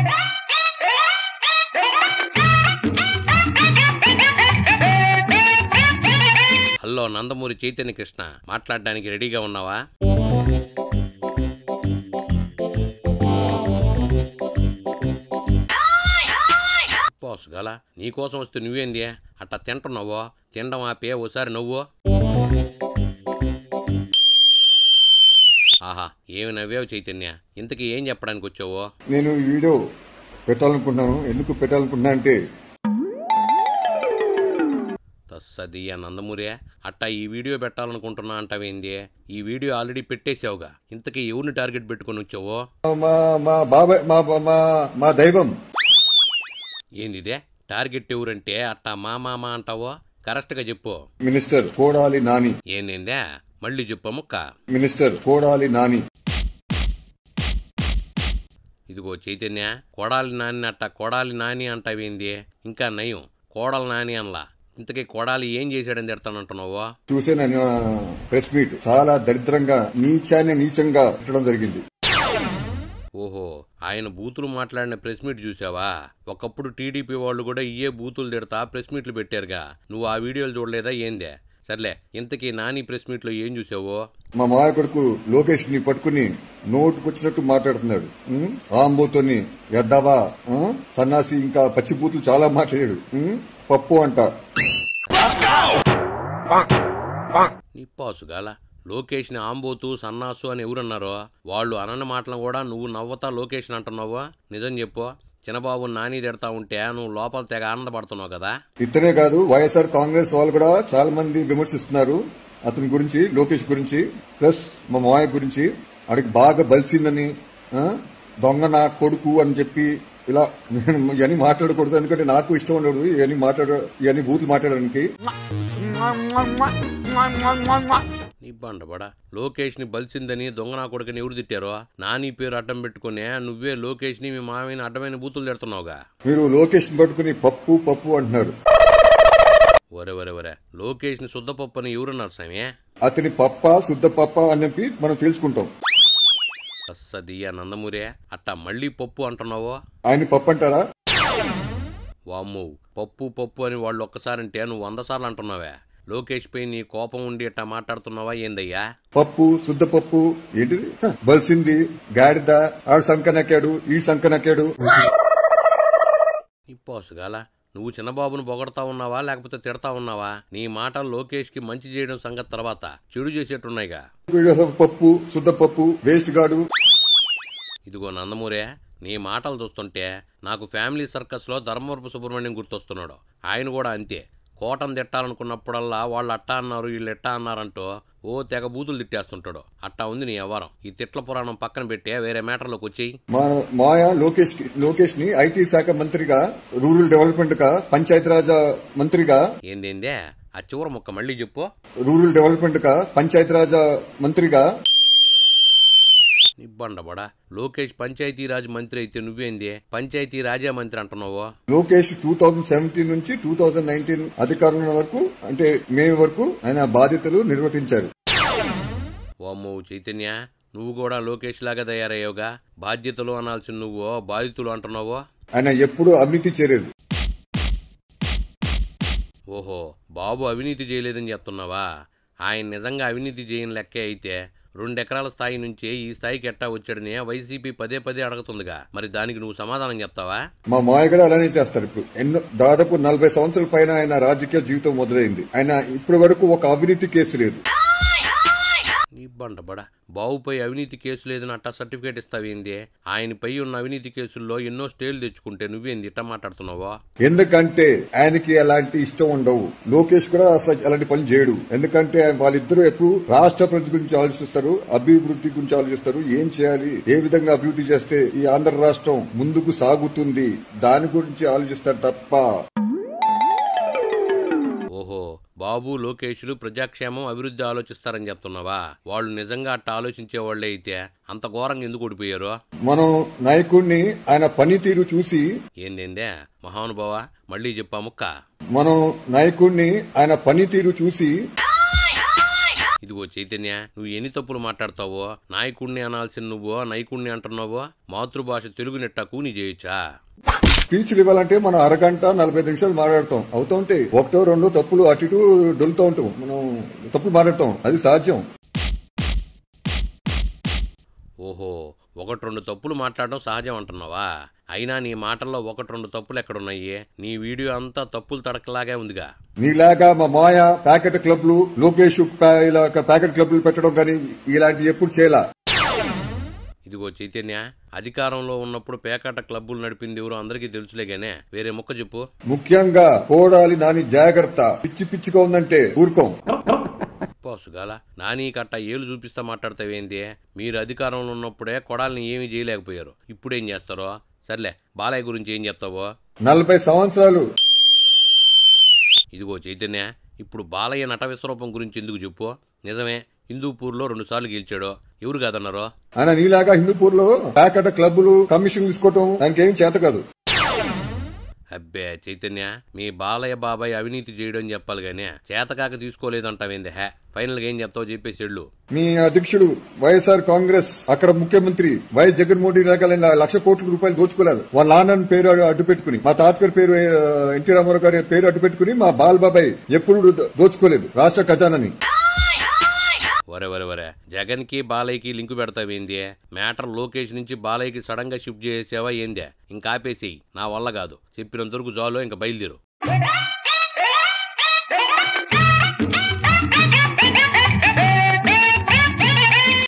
Hello Nandamuri Chaitanya Krishna మాట్లాడడానికి రెడీగా ఉన్నావా పోస్ గల నీకోసం వస్తే నువ్వేంది అట్టా తింటున్నావో తినడం ఆపే ఓసారి నవ్వు ఆహా ఏమి నవ్వావు చైతన్య ఇంతకీ ఏం చెప్పడానికి వచ్చావో నేను ఈ వీడియో పెట్టాలనుకుంటున్నాను ఎందుకు పెట్టాలనుకుంటున్నా అంటే తస్సదియ నందమూరే అట్టా ఈ వీడియో పెట్టాలనుకుంటున్నా అంటావేంది ఈ వీడియో ఆల్రెడీ పెట్టేశావుగా ఇంతకీ ఎవరిని టార్గెట్ పెట్టుకొని వచ్చావో మా మా బాబాయ్ మా మా మా దైవం ఏందిదే టార్గెట్ ఎవరంటే అట్టా మా మామ అంటావో కరెక్ట్గా చెప్పు మినిస్టర్ కోడాలి నాని ఏందేందే మళ్ళీ చెప్పు ముక్క మినిస్టర్ కోడాలి నాని ఇదిగో చైతన్య కొడాలి నాని అట్ట కొడాలి నాని అంటావేంది ఇంకా నయం కోడలు నాని అనలా ఇంతకీ కొడాలి ఏం చేశాడని తిడతానంటున్నావో చూసే నేను ప్రెస్ మీట్ చాలా దరిద్రంగా నీచాన్ని నీచంగా పెట్టడం జరిగింది ఓహో ఆయన బూతులు మాట్లాడిన ప్రెస్ మీట్ చూసావా ఒకప్పుడు టీడీపీ వాళ్ళు కూడా ఇయే బూతులు తిడతా ప్రెస్ మీట్లు పెట్టారుగా నువ్వు ఆ వీడియోలు చూడలేదా ఏందే సర్లే ఇంతకీ నాని ప్రెస్ మీట్లో ఏం చూసావో మా మాయ కొడుకు లోకేష్ ని పట్టుకుని నోటుకొచ్చినట్టు మాట్లాడుతున్నాడు ఉం? ఆంబోతోని ఎద్దావా ఉం? సన్నాసి ఇంకా పచ్చిబూతులు చాలా మాట్లాడాడు ఉం? పప్పు అంట నిప్పాసుగాల లోకేష్ని ఆంబోతు సన్నాసు అని ఎవరన్నారో వాళ్ళు అనని మాటలను కూడా నువ్వు నవ్వతా లోకేష్ అంటున్నావో నిజం చెప్పు చిన్నబాబు నాని తిడతా ఉంటే నువ్వు లోపల తెగ ఆనందపడుతున్నావు కదా ఇతనే కాదు వైఎస్ఆర్ కాంగ్రెస్ వాళ్ళు కూడా చాలా మంది విమర్శిస్తున్నారు అతని గురించి లోకేష్ గురించి ప్లస్ మా మాయ గురించి అడిగి బాగా బలిసిందని ఆ, దొంగ నా కొడుకు అని చెప్పి ఇలా నేను ఇవన్నీ మాట్లాడకూడదు ఎందుకంటే నాకు ఇష్టం ఉండదు ఇవన్నీ మాట్లాడ ఇవన్నీ బూతులు మాట్లాడడానికి నిబ్బండబడా లోకేష్ ని బలిసిందని దొంగ నా కొడుకుని ఎవరు తిట్టారో నాని పేరు అడ్డం పెట్టుకునే నువ్వే లోకేష్ ని మీ మామయ్యని అడ్డమైన బూతులు తిడుతున్నావుగా మీరు లోకేష్ పట్టుకుని పప్పు పప్పు అంటున్నారు ఒరే ఒరే ఒరే లోకేష్ ని శుద్ధపప్పు అని ఎవరున్నారు స్వామి అతని పప్ప శుద్ధ పప్ప అని చెప్పి మనం తెలుసుకుంటాం అస్సదియ్యా నందమూరే అట్టా మళ్ళీ పప్పు అంటున్నావో ఆయన పప్పు అంటారా వామ్మో పప్పు పప్పు అని వాళ్ళు ఒక్కసారంటే నువ్వు వంద సార్లు అంటున్నావే లోకేష్ పై నీ కోపం ఉండి అట్టా మాట్లాడుతున్నావా ఏందయ్యా పప్పు శుద్ధ పప్పు ఏంటిది హ, బలిసింది గాడిద ఆడు సంకనక్కాడు ఈ సంకనక్కాడు నిప్పాసుగాల నువ్వు చిన్నబాబును పొగడతా ఉన్నావా లేకపోతే తిడతా ఉన్నావా నీ మాటలు లోకేష్ కి మంచి చేయడం సంగతి తర్వాత చెడు చేసేట్టున్నాయిగా వీడియో పప్పు శుద్ధ పప్పు వేస్ట్ గాడు ఇదిగో నందమూరే నీ మాటలు చూస్తుంటే నాకు ఫ్యామిలీ సర్కస్లో ధర్మవరపు సుబ్రహ్మణ్యం గుర్తొస్తున్నాడు ఆయన కూడా అంతే కోటను తిట్టాలనుకున్నప్పుడల్లా వాళ్ళు అట్టా అన్నారు వీళ్ళు ఎట్టా అన్నారంటూ ఓ తెగ బూతులు తిట్టేస్తుంటాడు అట్టా ఉంది నీ వ్యవహారం ఈ తిట్ల పురాణం పక్కన పెట్టి వేరే మ్యాటర్లోకి వచ్చేయి మా మాయ లోకేష్ కి- లోకేష్ ని ఐటీ శాఖ మంత్రిగా రూరల్ డెవలప్మెంట్ గా పంచాయతీరాజ్ మంత్రిగా ఏందేందే ఆ చివరి ముక్క మళ్ళీ చెప్పు రూరల్ డెవలప్మెంట్ గా పంచాయతీరాజ్ మంత్రిగా నిబ్బండబడా లోకేష్ పంచాయతీరాజ్ మంత్రి అయితే నువ్వేంది పంచాయతీ రాజా మంత్రి అంటున్నావు లోకేష్ టూ థౌజండ్ సెవెంటీన్ నుంచి టూ థౌజండ్ నైన్టీన్ అధికారంలో వరకు అంటే మే వరకు ఆయన బాధ్యతలు నిర్వర్తించారు ఓమ్మో చైతన్య నువ్వు కూడా లోకేష్ లాగా తయారయ్యావుగా బాధ్యతలు అనాల్సిన నువ్వు బాధితులు అంటున్నావు ఆయన ఎప్పుడూ అవినీతి చేయలేదు ఓహో బాబు అవినీతి చేయలేదని చెప్తున్నావా ఆయన నిజంగా అవినీతి చేయని లెక్కే అయితే రెండెకరాల స్థాయి నుంచే ఈ స్థాయికి ఎట్టా వచ్చాడని వైసీపీ పదే పదే అడుగుతుందిగా మరి దానికి నువ్వు సమాధానం చెప్తావా మా మాయ కూడా అలానే చేస్తారు ఇప్పుడు ఎన్నో దాదాపు నలభై సంవత్సరాల పైన ఆయన రాజకీయ జీవితం మొదలైంది ఆయన ఇప్పటి వరకు ఒక అవినీతి కేసు లేదు నీ బండబడా బావుపై అవినీతి కేసు లేదని అట్టా సర్టిఫికేట్ ఇస్తావేంది ఆయనపై ఉన్న అవినీతి కేసుల్లో ఎన్నో స్టేలు తెచ్చుకుంటే నువ్వేంది ఇట్టా మాట్లాడుతున్నావా ఎందుకంటే ఆయనకి అలాంటి ఇష్టం ఉండవు లోకేష్ కూడా అసలు అలాంటి పని చేయడు ఎందుకంటే వాళ్ళిద్దరూ ఎప్పుడు రాష్ట్ర ప్రజల గురించి ఆలోచిస్తారు అభివృద్ధి గురించి ఆలోచిస్తారు ఏం చేయాలి ఏ విధంగా అభివృద్ధి చేస్తే ఈ ఆంధ్ర రాష్ట్రం ముందుకు సాగుతుంది దాని గురించి ఆలోచిస్తారు తప్ప ఓహో బాబు లోకేష్లు ప్రజాక్షేమం అభివృద్ధి ఆలోచిస్తారని చెప్తున్నావా వాళ్ళు నిజంగా అట్ట ఆలోచించే వాళ్ళే అయితే అంత ఘోరంగా ఎందుకు ఓడిపోయారు మనం నాయకుడిని ఆయన పనితీరు చూసి ఏందేందే మహానుభావ మళ్ళీ చెప్పా ముక్క మనం నాయకుడిని ఆయన పనితీరు చూసి ఇదిగో ఇదిగో చైతన్య నువ్వు ఎన్ని తప్పులు మాట్లాడతావో నాయకుణ్ణి అనాల్సిన నువ్వు నైకుణ్ణి అంటున్నావో మాతృభాష తెలుగు నెట్టా కూని చేయొచ్చా స్పీచ్లు ఇవ్వాలంటే మనం అరగంట నలభై నిమిషాలు మాట్లాడతాం అవుతూ ఉంటాయి ఒకటో రెండో తప్పులు అటు ఇటు దొలుతూ ఉంటాం మనం తప్పులు మాట్లాడతాం అది సాధ్యం ఓహో ఒకటి రెండు తప్పులు మాట్లాడడం సహజం అంటున్నావా అయినా నీ మాటల్లో ఒకటి రెండు తప్పులు ఎక్కడున్నాయి నీ వీడియో అంతా తప్పులు తడకలాగే ఉందిగా నీలాగా మా మాయ ప్యాకెట్ క్లబ్లు లోకేష్ ప్యా- ఇలా ప్యాకెట్ క్లబ్లు పెట్టడం కానీ ఇలాంటివి ఎప్పుడు చేయాల ఇదిగో చైతన్య అధికారంలో ఉన్నప్పుడు పేకాట క్లబ్బులు నడిపింది ఎవరో అందరికీ తెలుసులే గానే వేరే ముక్క చెప్పు ముఖ్యంగా కోడాలి నాని జాగ్రత్త పిచ్చి పిచ్చిగా ఉందంటే ఊరుకోం పోసుగాల నాని కట్ట ఏలు చూపిస్తా మాట్లాడతావేంది మీరు అధికారంలో ఉన్నప్పుడే కొడాలని ఏమీ చేయలేకపోయారు ఇప్పుడేం చేస్తారో సర్లే బాలయ్య గురించి ఏం చెప్తావో నలభై సంవత్సరాలు ఇదిగో చైతన్య ఇప్పుడు బాలయ్య నట విశ్వరూపం గురించి ఎందుకు చెప్పు నిజమే హిందూపూర్లో రెండుసార్లు గెలిచాడు ఎవరు కాదన్నారో ఆయన నీలాగా హిందూపూర్ లో ప్యాకెట్ క్లబ్లు కమిషన్ తీసుకోవటం దానికి ఏం చేత కాదు అబ్బే చైతన్య మీ బాలయ్య బాబాయ్ అవినీతి చేయడం చెప్పాలి గానీ చేతకాక తీసుకోలేదంటావేంది హే ఫైనల్ గా ఏం చెప్తావో చెప్పేసి వెళ్ళు మీ అధ్యక్షుడు వైఎస్ఆర్ కాంగ్రెస్ అక్కడ ముఖ్యమంత్రి వైఎస్ జగన్మోహన్ రెడ్డి రకాల లక్ష కోట్ల రూపాయలు దోచుకోలేదు వాళ్ళ నాన్న పేరు అడ్డు పెట్టుకుని మా తాతగారి పేరు ఆ, ఎన్టీ రామారావు గారి పేరు అడ్డు పెట్టుకుని మా బాల్ బాబాయ్ ఎప్పుడు దో- దోచుకోలేదు రాష్ట్ర ఖజానాని వరే వరే వరే జగన్ కి బాలయ్యకి లింకు పెడతావేంది మ్యాటర్ లోకేష్ నుంచి బాలయ్యకి సడన్ గా షిఫ్ట్ చేసావా ఏందే ఇంకా ఆపేసేయి నా వల్ల కాదు చెప్పినంత వరకు జాలో ఇంకా బయలుదేరు